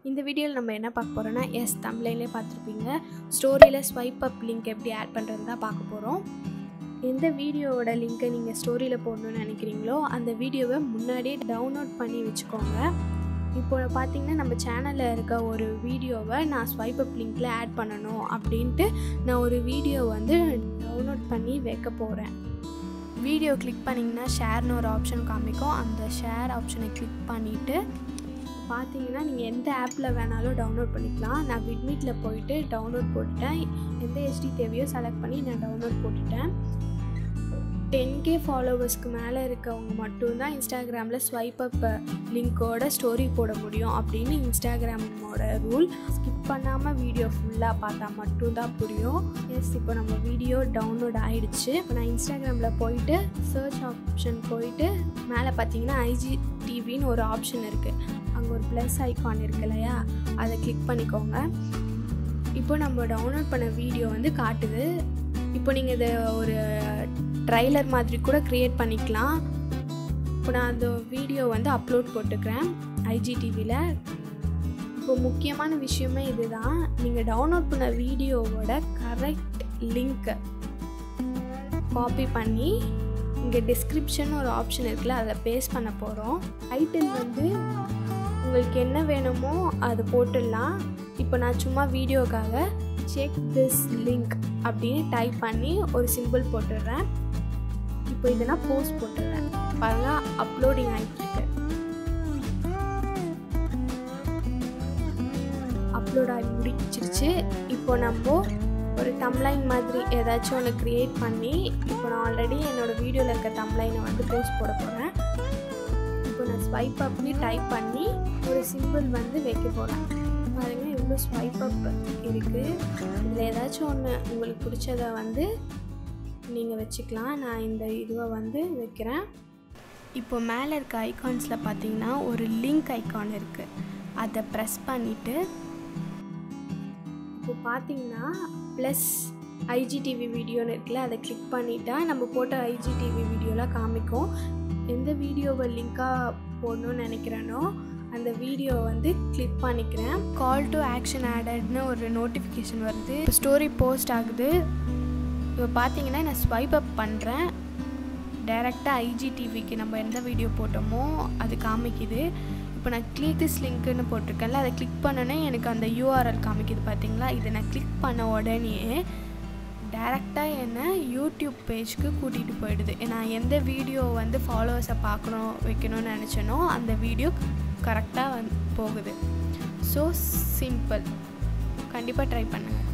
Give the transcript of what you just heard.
இந்த வீடியோவில் நம்ம என்ன பார்க்க போகிறோன்னா எஸ் தமிழ்லேயே பார்த்துருப்பீங்க ஸ்டோரியில் ஸ்வைப் அப் லிங்க் எப்படி ஆட் பண்ணுறது தான் பார்க்க போகிறோம் எந்த வீடியோவோட லிங்க்கை நீங்கள் ஸ்டோரியில் போடணும்னு நினைக்கிறீங்களோ அந்த வீடியோவை முன்னாடியே டவுன்லோட் பண்ணி வச்சுக்கோங்க இப்போ பார்த்தீங்கன்னா நம்ம சேனலில் இருக்க ஒரு வீடியோவை நான் ஸ்வைப் அப் லிங்க்கில் ஆட் பண்ணணும் அப்படின்ட்டு நான் ஒரு வீடியோ வந்து டவுன்லோட் பண்ணி வைக்க போகிறேன் வீடியோ கிளிக் பண்ணிங்கன்னா ஷேர்னு ஒரு ஆப்ஷன் காமிக்கும் அந்த ஷேர் ஆப்ஷனை கிளிக் பண்ணிவிட்டு பார்த்தீங்கன்னா நீங்கள் எந்த ஆப்பில் வேணாலும் டவுன்லோட் பண்ணிக்கலாம் நான் விட்மீட்டில் போயிட்டு டவுன்லோட் போட்டுட்டேன் எந்த ஹெச்டி தேவையோ செலக்ட் பண்ணி நான் டவுன்லோட் போட்டுட்டேன் டென் கே ஃபாலோவர்ஸ்க்கு மேலே இருக்கவங்க மட்டும்தான் இன்ஸ்டாகிராமில் ஸ்வைப் அப் லிங்க்கோட ஸ்டோரி போட முடியும் அப்படின்னு இன்ஸ்டாகிராமோட ரூல் ஸ்கிப் பண்ணாமல் வீடியோ ஃபுல்லாக பார்த்தா மட்டும்தான் புரியும் எஸ் இப்போ நம்ம வீடியோ டவுன்லோட் ஆகிடுச்சு இப்போ நான் இன்ஸ்டாகிராமில் போயிட்டு சர்ச் ஆப்ஷன் போயிட்டு மேலே பார்த்தீங்கன்னா ஐஜி டிவின்னு ஒரு ஆப்ஷன் இருக்குது அங்கே ஒரு ப்ளஸ் ஐக்கான் இருக்கு இல்லையா அதை கிளிக் பண்ணிக்கோங்க இப்போ நம்ம டவுன்லோட் பண்ண வீடியோ வந்து காட்டுது இப்போ நீங்கள் இதை ஒரு ட்ரைலர் மாதிரி கூட க்ரியேட் பண்ணிக்கலாம் இப்போ நான் அந்த வீடியோ வந்து அப்லோட் போட்டுக்கிறேன் ஐஜிடிவியில் இப்போ முக்கியமான விஷயமே இதுதான் நீங்கள் டவுன்லோட் பண்ண வீடியோவோட கரெக்ட் லிங்க்கை காப்பி பண்ணி இங்கே டிஸ்கிரிப்ஷன் ஒரு ஆப்ஷன் இருக்குல்ல அதில் பேஸ்ட் பண்ண போகிறோம் டைட்டில் வந்து உங்களுக்கு என்ன வேணுமோ அது போட்டுடலாம் இப்போ நான் சும்மா வீடியோக்காக செக் திஸ் லிங்க் அப்படின்னு டைப் பண்ணி ஒரு சிம்பிள் போட்டுடுறேன் இப்போ இதை நான் போஸ்ட் போட்டுடுறேன் பாருங்க அப்லோடிங் ஆகிட்டுருக்கு அப்லோட் ஆகி முடிச்சிருச்சு இப்போ நம்ம ஒரு தம்லைன் மாதிரி ஏதாச்சும் ஒன்று க்ரியேட் பண்ணி இப்போ நான் ஆல்ரெடி என்னோடய வீடியோவில் இருக்க தம்லைனை வந்து போஸ்ட் போட போகிறேன் இப்போ நான் ஸ்வைப் அப்படி டைப் பண்ணி ஒரு சிம்பிள் வந்து வைக்க போகிறேன் பாருங்கள் இவ்வளோ ஸ்வைப் அப் இருக்குது இதில் ஏதாச்சும் ஒன்று உங்களுக்கு பிடிச்சத வந்து நீங்கள் வச்சுக்கலாம் நான் இந்த இதுவை வந்து வைக்கிறேன் இப்போ மேலே இருக்க ஐகான்ஸில் பார்த்தீங்கன்னா ஒரு லிங்க் ஐகான் இருக்குது அதை ப்ரெஸ் பண்ணிவிட்டு இப்போ பார்த்தீங்கன்னா ப்ளஸ் ஐஜிடிவி வீடியோன்னு இருக்குல்ல அதை கிளிக் பண்ணிட்டா நம்ம போட்ட ஐஜிடிவி வீடியோலாம் காமிக்கும் எந்த வீடியோவை லிங்காக போடணும்னு நினைக்கிறேனோ அந்த வீடியோ வந்து கிளிக் பண்ணிக்கிறேன் கால் டு ஆக்ஷன் ஆடட்னு ஒரு நோட்டிஃபிகேஷன் வருது ஸ்டோரி போஸ்ட் ஆகுது இப்போ பார்த்தீங்கன்னா நான் ஸ்வைப் அப் பண்ணுறேன் டைரெக்டாக ஐஜிடிவிக்கு நம்ம எந்த வீடியோ போட்டோமோ அது காமிக்குது இப்போ நான் கிளிக் திஸ் லிங்க்குன்னு போட்டிருக்கேன்ல அதை கிளிக் பண்ணோன்னே எனக்கு அந்த யூஆர்எல் காமிக்குது பார்த்தீங்களா இதை நான் கிளிக் பண்ண உடனே டேரெக்டாக என்னை யூடியூப் பேஜ்க்கு கூட்டிகிட்டு போயிடுது நான் எந்த வீடியோ வந்து ஃபாலோவர்ஸை பார்க்கணும் வைக்கணும்னு நினச்சேனோ அந்த வீடியோ கரெக்டாக வந்து போகுது ஸோ சிம்பிள் கண்டிப்பாக ட்ரை பண்ணுங்கள்